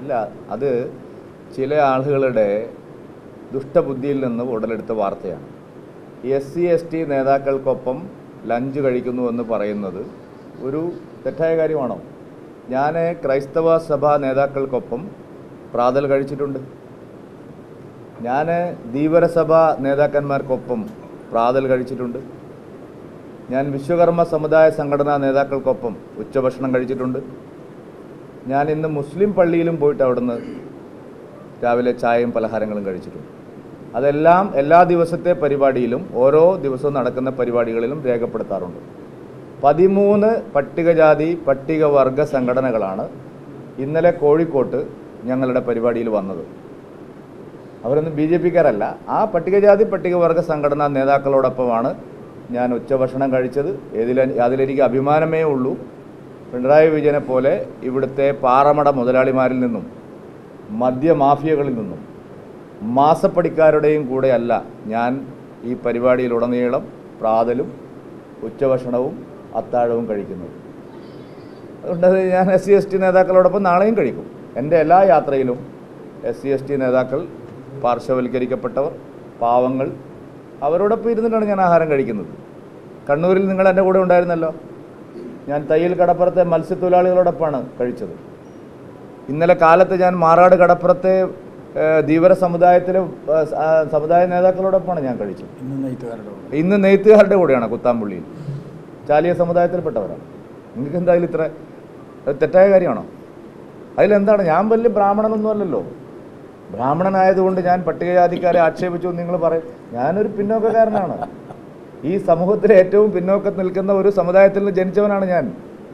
ഇല്ല അത് ചില ആളുകളുടെ ദുഷ്ടബുദ്ധിയിൽ നിന്ന് ഉടലെടുത്ത വാർത്തയാണ് എസ് സി എസ് ടി നേതാക്കൾക്കൊപ്പം ലഞ്ച് കഴിക്കുന്നു എന്ന് പറയുന്നത് ഒരു തെറ്റായ കാര്യമാണോ ഞാൻ ക്രൈസ്തവ സഭാ നേതാക്കൾക്കൊപ്പം പ്രാതൽ കഴിച്ചിട്ടുണ്ട് ഞാൻ ധീവരസഭ നേതാക്കന്മാർക്കൊപ്പം പ്രാതൽ കഴിച്ചിട്ടുണ്ട് ഞാൻ വിശ്വകർമ്മ സമുദായ സംഘടനാ നേതാക്കൾക്കൊപ്പം ഉച്ചഭക്ഷണം കഴിച്ചിട്ടുണ്ട് ഞാൻ ഇന്ന് മുസ്ലിം പള്ളിയിലും പോയിട്ട് അവിടുന്ന് രാവിലെ ചായയും പലഹാരങ്ങളും കഴിച്ചിട്ടുണ്ട് അതെല്ലാം എല്ലാ ദിവസത്തെ പരിപാടിയിലും ഓരോ ദിവസവും നടക്കുന്ന പരിപാടികളിലും രേഖപ്പെടുത്താറുണ്ട് പതിമൂന്ന് പട്ടികജാതി പട്ടികവർഗ സംഘടനകളാണ് ഇന്നലെ കോഴിക്കോട്ട് ഞങ്ങളുടെ പരിപാടിയിൽ വന്നത് അവരൊന്നും ബി ജെ പിക്കാരല്ല ആ പട്ടികജാതി പട്ടികവർഗ സംഘടനാ നേതാക്കളോടൊപ്പമാണ് ഞാൻ ഉച്ചഭക്ഷണം കഴിച്ചത് ഇതിൽ അതിലെനിക്ക് അഭിമാനമേ ഉള്ളൂ പിണറായി വിജയനെ പോലെ ഇവിടുത്തെ പാറമട മുതലാളിമാരിൽ നിന്നും മദ്യമാഫിയകളിൽ നിന്നും മാസപ്പടിക്കാരുടെയും കൂടെയല്ല ഞാൻ ഈ പരിപാടിയിലുടനീളം പ്രാതലും ഉച്ചഭക്ഷണവും അത്താഴവും കഴിക്കുന്നത് അതുകൊണ്ട് അത് ഞാൻ എസ് സി എസ് ടി നേതാക്കളോടൊപ്പം നാളെയും കഴിക്കും എൻ്റെ എല്ലാ യാത്രയിലും എസ് സി എസ് ടി നേതാക്കൾ പാർശ്വവൽക്കരിക്കപ്പെട്ടവർ പാവങ്ങൾ അവരോടൊപ്പം ഇരുന്നിട്ടാണ് ഞാൻ ആഹാരം കഴിക്കുന്നത് കണ്ണൂരിൽ നിങ്ങൾ എൻ്റെ കൂടെ ഉണ്ടായിരുന്നല്ലോ ഞാൻ തയ്യൽ കടപ്പുറത്തെ മത്സ്യത്തൊഴിലാളികളോടൊപ്പമാണ് കഴിച്ചത് ഇന്നലെ കാലത്ത് ഞാൻ മാറാട് കടപ്പുറത്തെ ഏഹ്, ധീവര സമുദായത്തിലെ ഏഹ്, സ- ആ, സമുദായ നേതാക്കളോടൊപ്പമാണ് ഞാൻ കഴിച്ചത് ഇന്ന് നെയ്ത്തുകാരുടെ കൂടെ ഇന്ന് നെയ്ത്തുകാരുടെ കൂടെയാണ് കുത്താമ്പുള്ളിയിൽ ചാലിയ സമുദായത്തിൽപ്പെട്ടവരാണ് നിങ്ങൾക്ക് എന്തായാലും ഇത്ര അത് തെറ്റായ കാര്യമാണോ അതിലെന്താണ് ഞാൻ വലിയ ബ്രാഹ്മണനൊന്നും അല്ലല്ലോ ബ്രാഹ്മണനായതുകൊണ്ട് ഞാൻ പട്ടികജാതിക്കാരെ ആക്ഷേപിച്ചു എന്ന് നിങ്ങൾ പറയും ഞാനൊരു പിന്നോക്കക്കാരനാണ് ഈ സമൂഹത്തിലെ ഏറ്റവും പിന്നോക്കത്ത് നിൽക്കുന്ന ഒരു സമുദായത്തിൽ നിന്ന് ജനിച്ചവനാണ് ഞാൻ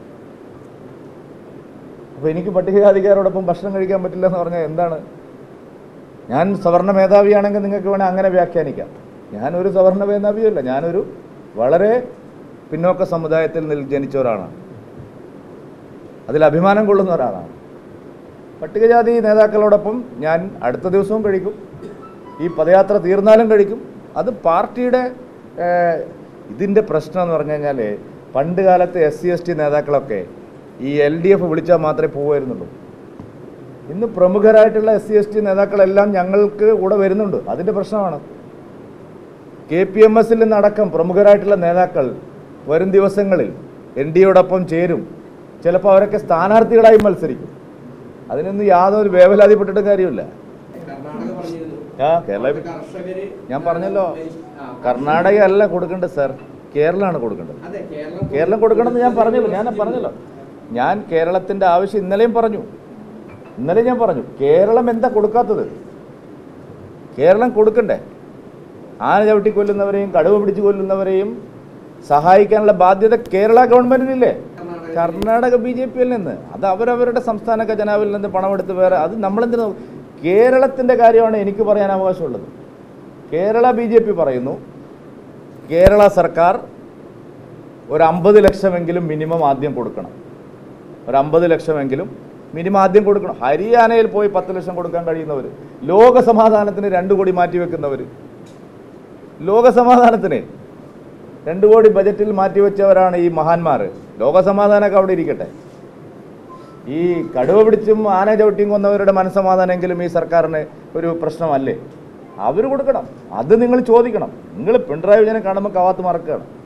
അപ്പോൾ എനിക്ക് പട്ടികജാതിക്കാരോടൊപ്പം ഭക്ഷണം കഴിക്കാൻ പറ്റില്ല എന്ന് പറഞ്ഞാൽ എന്താണ് ഞാൻ സവർണ മേധാവിയാണെങ്കിൽ നിങ്ങൾക്ക് വേണേൽ അങ്ങനെ വ്യാഖ്യാനിക്കാം ഞാനൊരു സവർണ മേധാവിയല്ല ഞാനൊരു വളരെ പിന്നോക്ക സമുദായത്തിൽ നിൽ ജനിച്ച ഒരാളാണ് അതിൽ അഭിമാനം കൊള്ളുന്ന ഒരാളാണ് പട്ടികജാതി നേതാക്കളോടൊപ്പം ഞാൻ അടുത്ത ദിവസവും കഴിക്കും ഈ പദയാത്ര തീർന്നാലും കഴിക്കും അത് പാർട്ടിയുടെ ഏഹ്, ഇതിൻ്റെ പ്രശ്നം എന്ന് പറഞ്ഞു കഴിഞ്ഞാൽ പണ്ട് കാലത്ത് എസ് സി എസ് ടി നേതാക്കളൊക്കെ ഈ എൽ ഡി എഫ് വിളിച്ചാൽ മാത്രമേ പോവുമായിരുന്നുള്ളൂ ഇന്ന് പ്രമുഖരായിട്ടുള്ള എസ് സി എസ് ടി നേതാക്കളെല്ലാം ഞങ്ങൾക്ക് കൂടെ വരുന്നുണ്ട് അതിൻ്റെ പ്രശ്നമാണ് കെ പി എം എസിൽ നിന്നടക്കം പ്രമുഖരായിട്ടുള്ള നേതാക്കൾ വരും ദിവസങ്ങളിൽ എൻ ഡി എയോടൊപ്പം ചേരും ചിലപ്പോൾ അവരൊക്കെ സ്ഥാനാർത്ഥികളായി മത്സരിക്കും അതിനൊന്നും യാതൊരു വേവലാതിപ്പെട്ടിട്ടും കാര്യമില്ല കർണാടക പറഞ്ഞിരുന്നു ആ കേരള കർഷകര് ഞാൻ പറഞ്ഞല്ലോ ആ, കർണാടക അല്ല കൊടുക്കേണ്ടത് സാർ കേരളമാണ് കൊടുക്കേണ്ടത് അതെ കേരളം കേരളം കൊടുക്കണമെന്ന് ഞാൻ പറഞ്ഞല്ലോ ഞാൻ പറഞ്ഞല്ലോ ഞാൻ കേരളത്തിൻ്റെ ആവശ്യം ഇന്നലെയും പറഞ്ഞു ഇന്നലെ ഞാൻ പറഞ്ഞു കേരളം എന്താ കൊടുക്കാത്തത് കേരളം കൊടുക്കണ്ടേ ആന ചവിട്ടി കൊല്ലുന്നവരെയും കടുവ പിടിച്ച് കൊല്ലുന്നവരെയും സഹായിക്കാനുള്ള ബാധ്യത കേരള ഗവൺമെന്റിനില്ലേ കർണാടക ബി ജെ പിയിൽ നിന്ന് അത് അവരവരുടെ സംസ്ഥാന ഖജനാവിൽ നിന്ന് പണമെടുത്ത് വേറെ അത് നമ്മളെന്തിനു കേരളത്തിൻ്റെ കാര്യമാണ് എനിക്ക് പറയാൻ അവകാശമുള്ളത് കേരള ബി ജെ പി പറയുന്നു കേരള സർക്കാർ ഒരു അമ്പത് ലക്ഷമെങ്കിലും മിനിമം ആദ്യം കൊടുക്കണം ഒരു അമ്പത് ലക്ഷമെങ്കിലും മിനിമം ആദ്യം കൊടുക്കണം ഹരിയാനയിൽ പോയി പത്ത് ലക്ഷം കൊടുക്കാൻ കഴിയുന്നവർ ലോക സമാധാനത്തിന് രണ്ട് കോടി മാറ്റിവെക്കുന്നവർ ലോക സമാധാനത്തിന് രണ്ട് കോടി ബജറ്റിൽ മാറ്റിവെച്ചവരാണ് ഈ മഹാന്മാർ ലോക സമാധാനമൊക്കെ അവിടെ ഇരിക്കട്ടെ ഈ കടുവ പിടിച്ചും ആന ചവിട്ടിയും കൊന്നവരുടെ മനസ്സമാധാനമെങ്കിലും ഈ സർക്കാരിന് ഒരു പ്രശ്നമല്ലേ അവർ കൊടുക്കണം അത് നിങ്ങൾ ചോദിക്കണം നിങ്ങൾ പിണറായി വിജയനെ കാണുമ്പോൾ കവാത്ത് മറക്കുകയാണ്